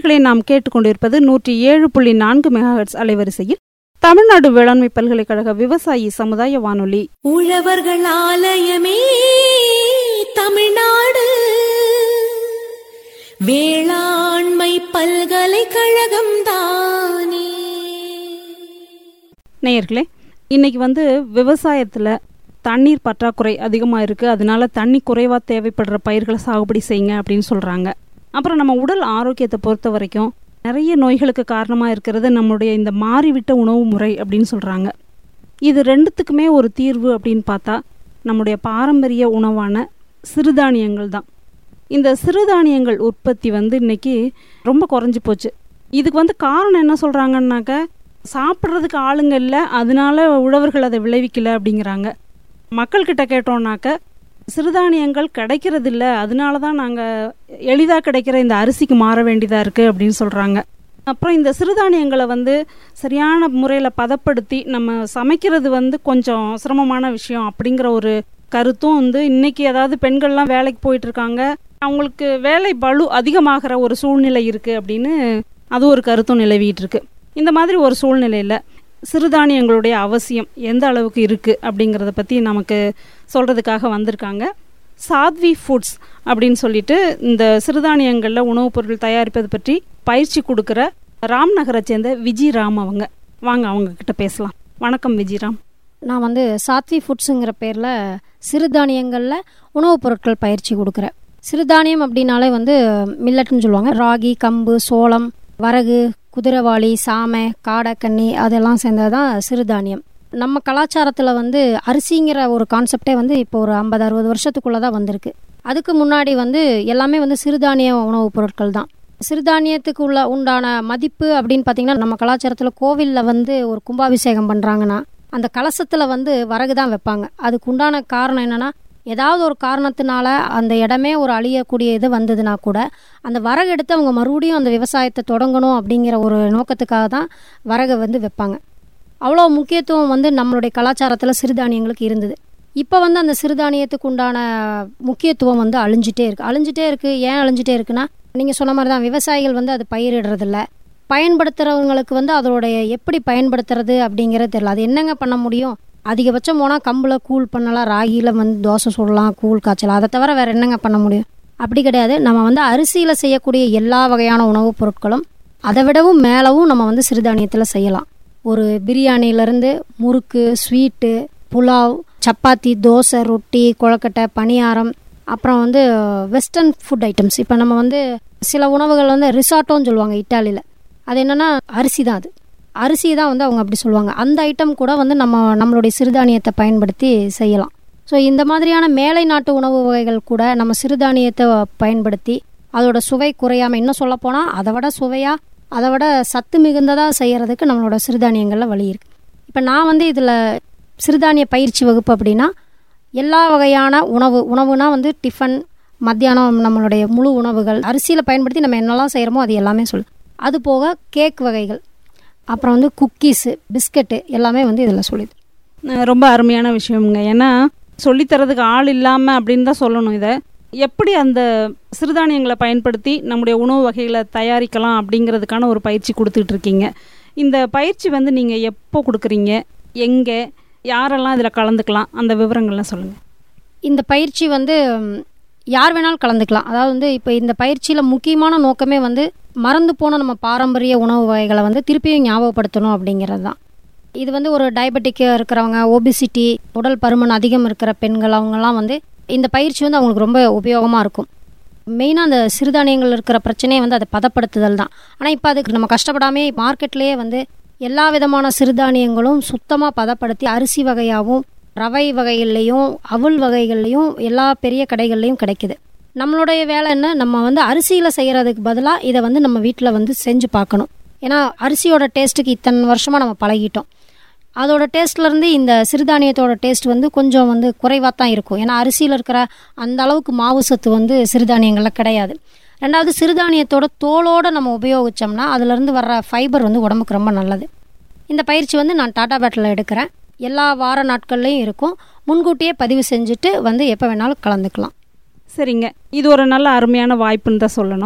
நேயர்களை நாம் கேட்டுக்கொண்டிருப்பது நூற்றி ஏழு புள்ளி நான்கு மெகாஹெட்ஸ் அலைவரிசையில் தமிழ்நாடு வேளாண்மை பல்கலைக்கழக விவசாயி சமுதாய வானொலி உழவர்கள் ஆலயமே தமிழ்நாடு வேளாண்மை பல்கலைக்கழகம் தானே நேயர்களே இன்னைக்கு வந்து விவசாயத்தில் தண்ணீர் பற்றாக்குறை அதிகமாக இருக்குது அதனால தண்ணி குறைவாக தேவைப்படுற பயிர்களை சாகுபடி செய்யுங்க அப்படின்னு சொல்கிறாங்க அப்புறம் நம்ம உடல் ஆரோக்கியத்தை பொறுத்த வரைக்கும் நிறைய நோய்களுக்கு காரணமாக இருக்கிறது நம்மளுடைய இந்த மாறிவிட்ட உணவு முறை அப்படின்னு சொல்கிறாங்க இது ரெண்டுத்துக்குமே ஒரு தீர்வு அப்படின்னு பார்த்தா நம்முடைய பாரம்பரிய உணவான சிறுதானியங்கள் தான் இந்த சிறுதானியங்கள் உற்பத்தி வந்து இன்னைக்கு ரொம்ப குறைஞ்சி போச்சு இதுக்கு வந்து காரணம் என்ன சொல்கிறாங்கன்னாக்க சாப்பிட்றதுக்கு ஆளுங்க இல்லை அதனால உழவர்கள் அதை விளைவிக்கல அப்படிங்கிறாங்க மக்கள்கிட்ட கேட்டோம்னாக்க சிறுதானியங்கள் கிடைக்கிறதில்ல அதனால தான் நாங்கள் எளிதாக கிடைக்கிற இந்த அரிசிக்கு மாற வேண்டியதாக இருக்குது அப்படின்னு சொல்கிறாங்க அப்புறம் இந்த சிறுதானியங்களை வந்து சரியான முறையில் பதப்படுத்தி நம்ம சமைக்கிறது வந்து கொஞ்சம் சிரமமான விஷயம் அப்படிங்கிற ஒரு கருத்தும் வந்து இன்னைக்கு அதாவது பெண்கள்லாம் வேலைக்கு போயிட்டு இருக்காங்க அவங்களுக்கு வேலை பளு அதிகமாகிற ஒரு சூழ்நிலை இருக்குது அப்படின்னு அது ஒரு கருத்தும் நிலவிட்டு இருக்கு இந்த மாதிரி ஒரு சூழ்நிலையில் சிறுதானியங்களுடைய அவசியம் எந்த அளவுக்கு இருக்குது அப்படிங்கிறத பற்றி நமக்கு சொல்கிறதுக்காக வந்திருக்காங்க சாத்வி ஃபுட்ஸ் அப்படின்னு சொல்லிட்டு இந்த சிறுதானியங்களில் உணவுப் பொருட்கள் தயாரிப்பது பற்றி பயிற்சி கொடுக்குற ராம்நகரை சேர்ந்த விஜய் ராம் அவங்க வாங்க அவங்க கிட்ட பேசலாம் வணக்கம் விஜய்ராம் நான் வந்து சாத்வி ஃபுட்ஸுங்கிற பேரில் சிறுதானியங்களில் உணவுப் பொருட்கள் பயிற்சி கொடுக்குறேன் சிறுதானியம் அப்படின்னாலே வந்து மில்லட்னு சொல்லுவாங்க ராகி கம்பு சோளம் வரகு குதிரைவாளி சாமை காடைக்கன்னி அதெல்லாம் சேர்ந்தது தான் சிறுதானியம் நம்ம கலாச்சாரத்தில் வந்து அரிசிங்கிற ஒரு கான்செப்டே வந்து இப்போ ஒரு ஐம்பது அறுபது வருஷத்துக்குள்ளே தான் வந்திருக்கு அதுக்கு முன்னாடி வந்து எல்லாமே வந்து சிறுதானிய உணவுப் பொருட்கள் தான் சிறுதானியத்துக்கு உள்ள உண்டான மதிப்பு அப்படின்னு பார்த்தீங்கன்னா நம்ம கலாச்சாரத்தில் கோவிலில் வந்து ஒரு கும்பாபிஷேகம் பண்ணுறாங்கன்னா அந்த கலசத்தில் வந்து வரகு தான் வைப்பாங்க அதுக்கு உண்டான காரணம் என்னென்னா ஏதாவது ஒரு காரணத்தினால அந்த இடமே ஒரு அழியக்கூடிய இது வந்ததுன்னா கூட அந்த வரகு எடுத்து அவங்க மறுபடியும் அந்த விவசாயத்தை தொடங்கணும் அப்படிங்கிற ஒரு நோக்கத்துக்காக தான் வரகை வந்து வைப்பாங்க அவ்வளோ முக்கியத்துவம் வந்து நம்மளுடைய கலாச்சாரத்தில் சிறுதானியங்களுக்கு இருந்தது இப்போ வந்து அந்த சிறுதானியத்துக்கு உண்டான முக்கியத்துவம் வந்து அழிஞ்சிட்டே இருக்குது அழிஞ்சிட்டே இருக்குது ஏன் அழிஞ்சிட்டே இருக்குன்னா நீங்கள் சொன்ன மாதிரி தான் விவசாயிகள் வந்து அது பயிரிடுறதில்ல பயன்படுத்துகிறவங்களுக்கு வந்து அதோடைய எப்படி பயன்படுத்துறது அப்படிங்கிறது தெரியல அது என்னங்க பண்ண முடியும் அதிகபட்சம் போனால் கம்பில் கூழ் பண்ணலாம் ராகியில் வந்து தோசை சுடலாம் கூழ் காய்ச்சலாம் அதை தவிர வேறு என்னங்க பண்ண முடியும் அப்படி கிடையாது நம்ம வந்து அரிசியில் செய்யக்கூடிய எல்லா வகையான உணவுப் பொருட்களும் அதை விடவும் மேலவும் நம்ம வந்து சிறுதானியத்தில் செய்யலாம் ஒரு பிரியாணியிலேருந்து முறுக்கு ஸ்வீட்டு புலாவ் சப்பாத்தி தோசை ரொட்டி கொழக்கட்டை பணியாரம் அப்புறம் வந்து வெஸ்டர்ன் ஃபுட் ஐட்டம்ஸ் இப்போ நம்ம வந்து சில உணவுகள் வந்து ரிசார்ட்டோன்னு சொல்லுவாங்க இட்டாலியில் அது என்னென்னா அரிசி தான் அது அரிசி தான் வந்து அவங்க அப்படி சொல்லுவாங்க அந்த ஐட்டம் கூட வந்து நம்ம நம்மளுடைய சிறுதானியத்தை பயன்படுத்தி செய்யலாம் ஸோ இந்த மாதிரியான மேலை நாட்டு உணவு வகைகள் கூட நம்ம சிறுதானியத்தை பயன்படுத்தி அதோட சுவை குறையாமல் இன்னும் சொல்லப்போனால் அதை விட சுவையாக அதை விட சத்து மிகுந்ததாக செய்கிறதுக்கு நம்மளோட சிறுதானியங்களில் வழி இருக்குது இப்போ நான் வந்து இதில் சிறுதானிய பயிற்சி வகுப்பு அப்படின்னா எல்லா வகையான உணவு உணவுனா வந்து டிஃபன் மத்தியானம் நம்மளுடைய முழு உணவுகள் அரிசியில் பயன்படுத்தி நம்ம என்னெல்லாம் செய்கிறோமோ அது எல்லாமே சொல்லு அது போக கேக் வகைகள் அப்புறம் வந்து குக்கீஸு பிஸ்கட்டு எல்லாமே வந்து இதில் சொல்லிது அஹ் ரொம்ப அருமையான விஷயம்ங்க ஏன்னா சொல்லித்தரதுக்கு ஆள் இல்லாமல் அப்படின்னு தான் சொல்லணும் இதை எப்படி அந்த சிறுதானியங்களை பயன்படுத்தி நம்முடைய உணவு வகைகளை தயாரிக்கலாம் அப்படிங்கிறதுக்கான ஒரு பயிற்சி கொடுத்துட்டு இருக்கீங்க இந்த பயிற்சி வந்து நீங்கள் எப்போ கொடுக்குறீங்க எங்கே யாரெல்லாம் இதில் கலந்துக்கலாம் அந்த விவரங்கள்லாம் சொல்லுங்கள் இந்த பயிற்சி வந்து ம், யார் வேணாலும் கலந்துக்கலாம் அதாவது வந்து இப்போ இந்த பயிற்சியில் முக்கியமான நோக்கமே வந்து மறந்து போன நம்ம பாரம்பரிய உணவு வகைகளை வந்து திருப்பியும் ஞாபகப்படுத்தணும் அப்படிங்கிறது தான் இது வந்து ஒரு டயபெட்டிக் இருக்கிறவங்க ஒபிசிட்டி உடல் பருமன் அதிகம் இருக்கிற பெண்கள் அவங்கெல்லாம் வந்து இந்த பயிற்சி வந்து அவங்களுக்கு ரொம்ப உபயோகமாக இருக்கும் மெயினாக அந்த சிறுதானியங்கள் இருக்கிற பிரச்சனையே வந்து அதை பதப்படுத்துதல் தான் ஆனால் இப்போ அதுக்கு நம்ம கஷ்டப்படாமே மார்க்கெட்லேயே வந்து எல்லா விதமான சிறுதானியங்களும் சுத்தமாக பதப்படுத்தி அரிசி வகையாகவும் ரவை வகைகள்லையும் அவுள் வகைகள்லையும் எல்லா பெரிய கடைகள்லையும் கிடைக்குது நம்மளுடைய வேலை என்ன நம்ம வந்து அரிசியில் செய்கிறதுக்கு பதிலாக இதை வந்து நம்ம வீட்டில் வந்து செஞ்சு பார்க்கணும் ஏன்னா அரிசியோட டேஸ்ட்டுக்கு இத்தனை வருஷமாக நம்ம பழகிட்டோம் அதோட டேஸ்ட்லேருந்து இந்த சிறுதானியத்தோட டேஸ்ட் வந்து கொஞ்சம் வந்து குறைவாக தான் இருக்கும் ஏன்னா அரிசியில் இருக்கிற அந்த அளவுக்கு மாவு சத்து வந்து சிறுதானியங்களில் கிடையாது ரெண்டாவது சிறுதானியத்தோட தோலோடு நம்ம உபயோகித்தோம்னா அதுலேருந்து வர்ற ஃபைபர் வந்து உடம்புக்கு ரொம்ப நல்லது இந்த பயிற்சி வந்து நான் டாடா பேட்டில் எடுக்கிறேன் எல்லா வார நாட்கள்லையும் இருக்கும் முன்கூட்டியே பதிவு செஞ்சுட்டு வந்து எப்போ வேணாலும் கலந்துக்கலாம் சரிங்க இது ஒரு நல்ல அருமையான வாய்ப்புன்னு தான் சொல்லணும்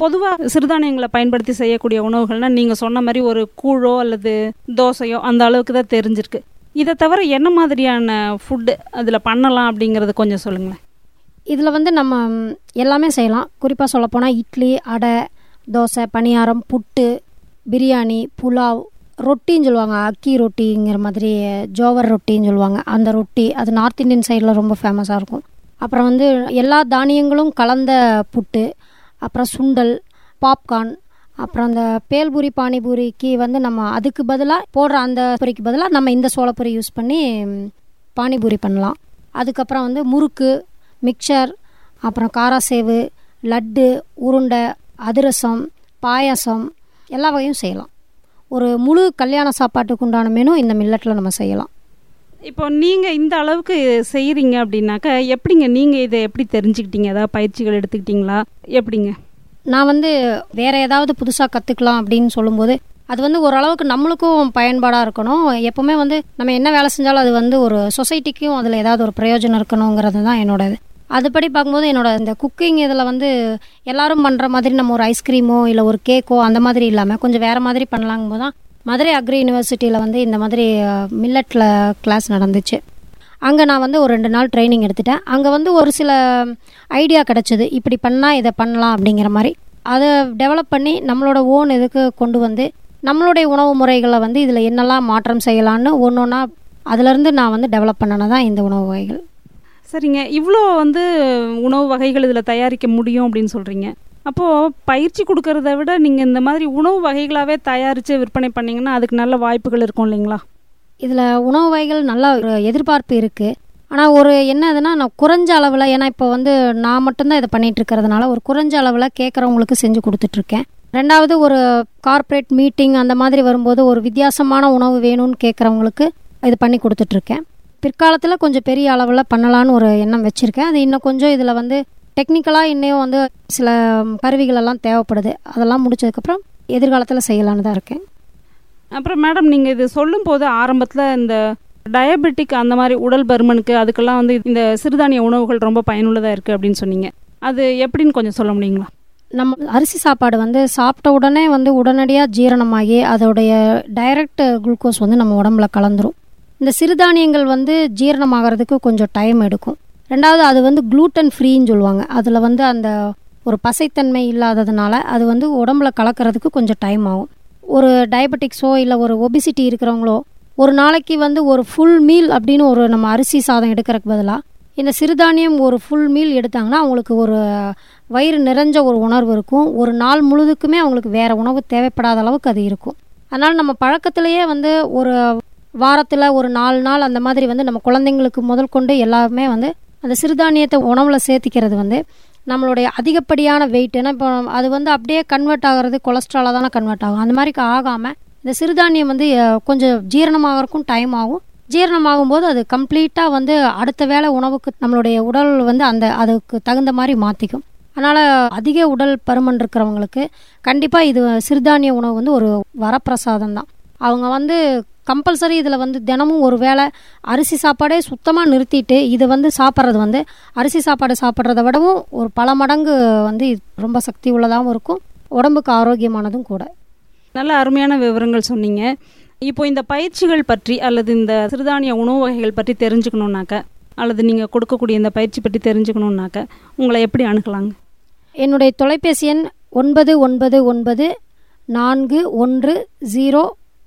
பொதுவாக சிறுதானியங்களை பயன்படுத்தி செய்யக்கூடிய உணவுகள்னால் நீங்கள் சொன்ன மாதிரி ஒரு கூழோ அல்லது தோசையோ அந்த அளவுக்கு தான் தெரிஞ்சிருக்கு இதை தவிர என்ன மாதிரியான ஃபுட்டு அதில் பண்ணலாம் அப்படிங்கிறது கொஞ்சம் சொல்லுங்களேன் இதில் வந்து நம்ம ம், எல்லாமே செய்யலாம் குறிப்பாக சொல்லப்போனால் இட்லி அடை தோசை பணியாரம் புட்டு பிரியாணி புலாவ் ரொட்டின்னு சொல்லுவாங்க அக்கி ரொட்டிங்கிற மாதிரி ஜோவர் ரொட்டின்னு சொல்லுவாங்க அந்த ரொட்டி அது நார்த் இந்தியன் சைடில் ரொம்ப ஃபேமஸாக இருக்கும் அப்புறம் வந்து எல்லா தானியங்களும் கலந்த புட்டு அப்புறம் சுண்டல் பாப்கார்ன் அப்புறம் அந்த பேல்பூரி பானிபூரிக்கு வந்து நம்ம அதுக்கு பதிலாக போடுற அந்த பொரிக்கு பதிலாக நம்ம இந்த சோளப்பொரி யூஸ் பண்ணி ம், பானிபூரி பண்ணலாம் அதுக்கப்புறம் வந்து முறுக்கு மிக்சர் அப்புறம் காராசேவு லட்டு உருண்டை அதிரசம் பாயாசம் எல்லா வகையும் செய்யலாம் ஒரு முழு கல்யாண சாப்பாட்டுக்கு உண்டான மெனு இந்த மில்லட்டில் நம்ம செய்யலாம் இப்போ நீங்கள் இந்த அளவுக்கு செய்கிறீங்க அப்படின்னாக்கா எப்படிங்க நீங்கள் இதை எப்படி தெரிஞ்சுக்கிட்டீங்க ஏதாவது பயிற்சிகள் எடுத்துக்கிட்டீங்களா எப்படிங்க நான் வந்து வேற ஏதாவது புதுசாக கற்றுக்கலாம் அப்படின்னு சொல்லும்போது அது வந்து ஓரளவுக்கு நம்மளுக்கும் பயன்பாடாக இருக்கணும் எப்போவுமே வந்து நம்ம என்ன வேலை செஞ்சாலும் அது வந்து ஒரு சொசைட்டிக்கும் அதில் ஏதாவது ஒரு பிரயோஜனம் இருக்கணுங்கிறது தான் என்னோட இது அதுபடி பார்க்கும்போது என்னோட இந்த குக்கிங் இதில் வந்து எல்லாரும் பண்ணுற மாதிரி நம்ம ஒரு ஐஸ்கிரீமோ இல்லை ஒரு கேக்கோ அந்த மாதிரி இல்லாமல் கொஞ்சம் வேறு மாதிரி பண்ணலாங்கும் போது தான் மதுரை அக்ரி யூனிவர்சிட்டியில் வந்து இந்த மாதிரி மில்லட்டில் கிளாஸ் நடந்துச்சு அங்கே நான் வந்து ஒரு ரெண்டு நாள் ட்ரைனிங் எடுத்துட்டேன் அங்கே வந்து ஒரு சில ஐடியா கிடச்சிது இப்படி பண்ணால் இதை பண்ணலாம் அப்படிங்கிற மாதிரி அதை டெவலப் பண்ணி நம்மளோட ஓன் இதுக்கு கொண்டு வந்து நம்மளுடைய உணவு முறைகளை வந்து இதில் என்னெல்லாம் மாற்றம் செய்யலான்னு ஒன்று ஒன்றா அதுலேருந்து நான் வந்து டெவலப் பண்ணனது தான் இந்த உணவு வகைகள் சரிங்க இவ்வளோ வந்து உணவு வகைகள் இதில் தயாரிக்க முடியும் அப்படின்னு சொல்கிறீங்க அப்போது பயிற்சி கொடுக்கறத விட நீங்கள் இந்த மாதிரி உணவு வகைகளாகவே தயாரித்து விற்பனை பண்ணிங்கன்னா அதுக்கு நல்ல வாய்ப்புகள் இருக்கும் இல்லைங்களா இதில் உணவு வகைகள் நல்ல ஒரு எதிர்பார்ப்பு இருக்குது ஆனால் ஒரு என்ன இதுனா நான் குறைஞ்ச அளவில் ஏன்னா இப்போ வந்து நான் மட்டும்தான் இதை பண்ணிட்டு இருக்கிறதுனால ஒரு குறைஞ்ச அளவில் கேட்குறவங்களுக்கு செஞ்சு கொடுத்துட்ருக்கேன் ரெண்டாவது ஒரு கார்ப்பரேட் மீட்டிங் அந்த மாதிரி வரும்போது ஒரு வித்தியாசமான உணவு வேணும்னு கேட்குறவங்களுக்கு இது பண்ணி கொடுத்துட்ருக்கேன் பிற்காலத்தில் கொஞ்சம் பெரிய அளவில் பண்ணலான்னு ஒரு எண்ணம் வச்சுருக்கேன் அது இன்னும் கொஞ்சம் இதில் வந்து டெக்னிக்கலாக இன்னும் வந்து சில கருவிகள் எல்லாம் தேவைப்படுது அதெல்லாம் முடிச்சதுக்கப்புறம் எதிர்காலத்தில் செய்யலான்னு தான் இருக்கேன் அப்புறம் மேடம் நீங்கள் இது சொல்லும்போது ஆரம்பத்தில் இந்த டயபெட்டிக் அந்த மாதிரி உடல் பருமனுக்கு அதுக்கெல்லாம் வந்து இந்த சிறுதானிய உணவுகள் ரொம்ப பயனுள்ளதாக இருக்குது அப்படின்னு சொன்னீங்க அது எப்படின்னு கொஞ்சம் சொல்ல முடியுங்களா நம்ம அரிசி சாப்பாடு வந்து சாப்பிட்ட உடனே வந்து உடனடியாக ஜீரணமாகி அதோடைய டைரக்ட் குளுக்கோஸ் வந்து நம்ம உடம்புல கலந்துரும் இந்த சிறுதானியங்கள் வந்து ஜீரணமாகறதுக்கு கொஞ்சம் டைம் எடுக்கும் ரெண்டாவது அது வந்து குளூட்டன் ஃப்ரீன்னு சொல்லுவாங்க அதில் வந்து அந்த ஒரு பசைத்தன்மை இல்லாததுனால அது வந்து உடம்புல கலக்கிறதுக்கு கொஞ்சம் டைம் ஆகும் ஒரு டயபெட்டிக்ஸோ இல்லை ஒரு ஒபிசிட்டி இருக்கிறவங்களோ ஒரு நாளைக்கு வந்து ஒரு ஃபுல் மீல் அப்படின்னு ஒரு நம்ம அரிசி சாதம் எடுக்கிறதுக்கு பதிலாக இந்த சிறுதானியம் ஒரு ஃபுல் மீல் எடுத்தாங்கன்னா அவங்களுக்கு ஒரு வயிறு நிறைஞ்ச ஒரு உணர்வு இருக்கும் ஒரு நாள் முழுதுக்குமே அவங்களுக்கு வேறு உணவு தேவைப்படாத அளவுக்கு அது இருக்கும் அதனால் நம்ம பழக்கத்திலேயே வந்து ஒரு வாரத்தில் ஒரு நாலு நாள் அந்த மாதிரி வந்து நம்ம குழந்தைங்களுக்கு முதல் கொண்டு எல்லாருமே வந்து அந்த சிறுதானியத்தை உணவில் சேர்த்திக்கிறது வந்து நம்மளுடைய அதிகப்படியான வெயிட் ஏன்னா இப்போ அது வந்து அப்படியே கன்வெர்ட் ஆகிறது கொலஸ்ட்ராலாக தானே கன்வெர்ட் ஆகும் அந்த மாதிரி ஆகாமல் இந்த சிறுதானியம் வந்து அஹ், கொஞ்சம் ஜீரணமாகறதுக்கும் டைம் ஆகும் ஜீரணமாகும் போது அது கம்ப்ளீட்டாக வந்து அடுத்த வேளை உணவுக்கு நம்மளுடைய உடல் வந்து அந்த அதுக்கு தகுந்த மாதிரி மாற்றிக்கும் அதனால் அதிக உடல் பருமன் இருக்கிறவங்களுக்கு கண்டிப்பாக இது சிறுதானிய உணவு வந்து ஒரு வரப்பிரசாதம் தான் அவங்க வந்து கம்பல்சரி இதில் வந்து தினமும் ஒரு வேளை அரிசி சாப்பாடே சுத்தமாக நிறுத்திட்டு இதை வந்து சாப்பிட்றது வந்து அரிசி சாப்பாடு சாப்பிட்றத விடவும் ஒரு பல மடங்கு வந்து இது ரொம்ப சக்தி உள்ளதாகவும் இருக்கும் உடம்புக்கு ஆரோக்கியமானதும் கூட நல்ல அருமையான விவரங்கள் சொன்னீங்க இப்போ இந்த பயிற்சிகள் பற்றி அல்லது இந்த சிறுதானிய உணவு வகைகள் பற்றி தெரிஞ்சுக்கணுன்னாக்க அல்லது நீங்கள் கொடுக்கக்கூடிய இந்த பயிற்சி பற்றி தெரிஞ்சுக்கணுன்னாக்க உங்களை எப்படி அணுகலாங்க என்னுடைய தொலைபேசி எண் ஒன்பது ஒன்பது ஒன்பது நான்கு ஒன்று ஜீரோ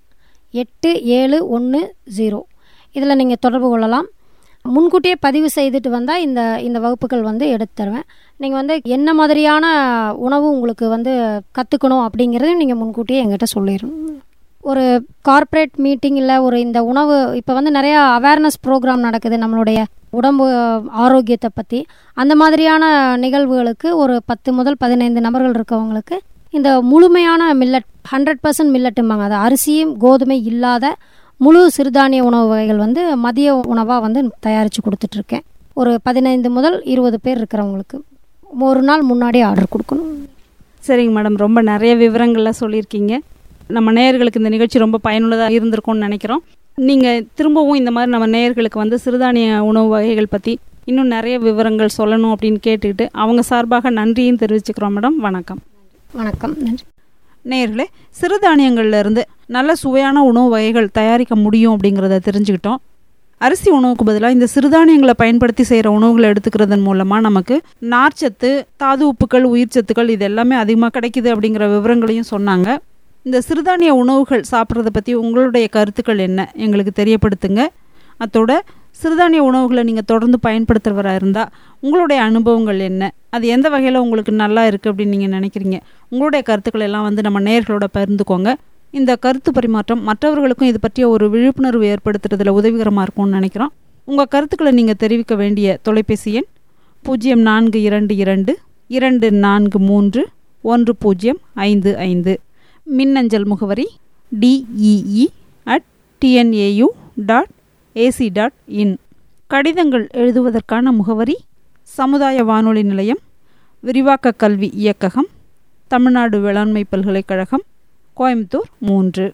எட்டு ஏழு ஒன்று ஜீரோ இதில் நீங்கள் தொடர்பு கொள்ளலாம் முன்கூட்டியே பதிவு செய்துட்டு வந்தால் இந்த இந்த வகுப்புகள் வந்து எடுத்து தருவேன் நீங்கள் வந்து என்ன மாதிரியான உணவு உங்களுக்கு வந்து கற்றுக்கணும் அப்படிங்கிறதையும் நீங்கள் முன்கூட்டியே எங்கிட்ட சொல்லிடணும் ஒரு கார்ப்பரேட் மீட்டிங் இல்லை ஒரு இந்த உணவு இப்போ வந்து நிறையா அவேர்னஸ் ப்ரோக்ராம் நடக்குது நம்மளுடைய உடம்பு ஆரோக்கியத்தை பற்றி அந்த மாதிரியான நிகழ்வுகளுக்கு ஒரு பத்து முதல் பதினைந்து நபர்கள் இருக்கவங்களுக்கு இந்த முழுமையான மில்லட் ஹண்ட்ரட் பர்சன்ட் மில்லட்டும்பாங்க அது அரிசியும் கோதுமை இல்லாத முழு சிறுதானிய உணவு வகைகள் வந்து மதிய உணவாக வந்து தயாரித்து கொடுத்துட்ருக்கேன் ஒரு பதினைந்து முதல் இருபது பேர் இருக்கிறவங்களுக்கு ஒரு நாள் முன்னாடி ஆர்டர் கொடுக்கணும் சரிங்க மேடம் ரொம்ப நிறைய விவரங்கள்லாம் சொல்லியிருக்கீங்க நம்ம நேயர்களுக்கு இந்த நிகழ்ச்சி ரொம்ப பயனுள்ளதாக இருந்திருக்கும்னு நினைக்கிறோம் நீங்கள் திரும்பவும் இந்த மாதிரி நம்ம நேயர்களுக்கு வந்து சிறுதானிய உணவு வகைகள் பற்றி இன்னும் நிறைய விவரங்கள் சொல்லணும் அப்படின்னு கேட்டுக்கிட்டு அவங்க சார்பாக நன்றியும் தெரிவிச்சுக்கிறோம் மேடம் வணக்கம் வணக்கம் நன்றி நேயர்களே சிறுதானியங்கள்ல இருந்து நல்ல சுவையான உணவு வகைகள் தயாரிக்க முடியும் அப்படிங்கிறத தெரிஞ்சுக்கிட்டோம் அரிசி உணவுக்கு பதிலாக இந்த சிறுதானியங்களை பயன்படுத்தி செய்கிற உணவுகளை எடுத்துக்கிறதன் மூலமாக நமக்கு நார்ச்சத்து தாது உப்புக்கள் உயிர் சத்துக்கள் இது எல்லாமே அதிகமாக கிடைக்குது அப்படிங்கிற விவரங்களையும் சொன்னாங்க இந்த சிறுதானிய உணவுகள் சாப்பிட்றத பற்றி உங்களுடைய கருத்துக்கள் என்ன எங்களுக்கு தெரியப்படுத்துங்க அத்தோட சிறுதானிய உணவுகளை நீங்கள் தொடர்ந்து பயன்படுத்துகிறவராக இருந்தால் உங்களுடைய அனுபவங்கள் என்ன அது எந்த வகையில் உங்களுக்கு நல்லா இருக்குது அப்படின்னு நீங்கள் நினைக்கிறீங்க உங்களுடைய கருத்துக்கள் எல்லாம் வந்து நம்ம நேயர்களோட பகிர்ந்துக்கோங்க இந்த கருத்து பரிமாற்றம் மற்றவர்களுக்கும் இது பற்றிய ஒரு விழிப்புணர்வு ஏற்படுத்துறதுல உதவிகரமாக இருக்கும்னு நினைக்கிறோம் உங்கள் கருத்துக்களை நீங்கள் தெரிவிக்க வேண்டிய தொலைபேசி எண் பூஜ்ஜியம் நான்கு இரண்டு இரண்டு இரண்டு நான்கு மூன்று ஒன்று பூஜ்ஜியம் ஐந்து ஐந்து மின்னஞ்சல் முகவரி D E E at T N A U dot A C dot in கடிதங்கள் எழுதுவதற்கான முகவரி சமுதாய வானொலி நிலையம் விரிவாக்க கல்வி இயக்ககம் தமிழ்நாடு வேளாண்மை பல்கலைக்கழகம் கோயம்புத்தூர் மூன்று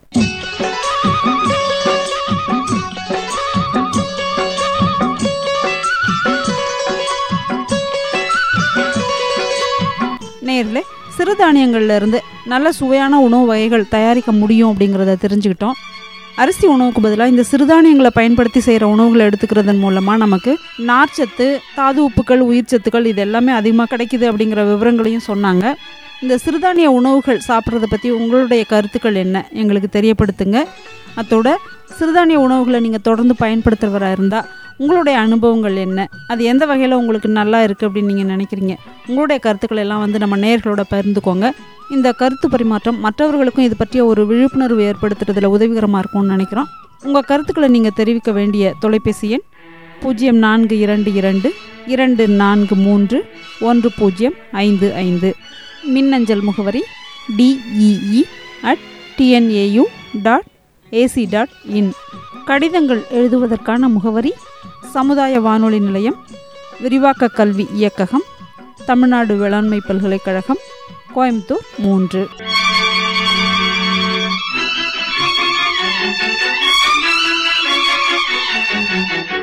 நேரில் சிறுதானியங்கள்ல இருந்து நல்ல சுவையான உணவு வகைகள் தயாரிக்க முடியும் அப்படிங்கிறத தெரிஞ்சுக்கிட்டோம் அரிசி உணவுக்கு பதிலாக இந்த சிறுதானியங்களை பயன்படுத்தி செய்கிற உணவுகளை எடுத்துக்கிறதன் மூலமாக நமக்கு நார்ச்சத்து தாது உப்புக்கள் உயிர் சத்துக்கள் இது எல்லாமே அதிகமாக கிடைக்குது அப்படிங்கிற விவரங்களையும் சொன்னாங்க இந்த சிறுதானிய உணவுகள் சாப்பிட்றத பற்றி உங்களுடைய கருத்துக்கள் என்ன எங்களுக்கு தெரியப்படுத்துங்க அத்தோட சிறுதானிய உணவுகளை நீங்கள் தொடர்ந்து பயன்படுத்துகிறவராக இருந்தால் உங்களுடைய அனுபவங்கள் என்ன அது எந்த வகையில் உங்களுக்கு நல்லா இருக்குது அப்படின்னு நீங்கள் நினைக்கிறீங்க உங்களுடைய கருத்துக்கள் எல்லாம் வந்து நம்ம நேயர்களோட பகிர்ந்துக்கோங்க இந்த கருத்து பரிமாற்றம் மற்றவர்களுக்கும் இது பற்றிய ஒரு விழிப்புணர்வு ஏற்படுத்துறதுல உதவிகரமாக இருக்கும்னு நினைக்கிறோம் உங்கள் கருத்துக்களை நீங்கள் தெரிவிக்க வேண்டிய தொலைபேசி எண் பூஜ்ஜியம் நான்கு இரண்டு இரண்டு இரண்டு நான்கு மூன்று ஒன்று பூஜ்ஜியம் ஐந்து ஐந்து மின்னஞ்சல் முகவரி D E E at T N A U dot A C dot in கடிதங்கள் எழுதுவதற்கான முகவரி சமுதாய வானொலி நிலையம் விரிவாக்க கல்வி இயக்ககம் தமிழ்நாடு வேளாண்மை பல்கலைக்கழகம் கோயம்புத்தூர் மூன்று Thank you.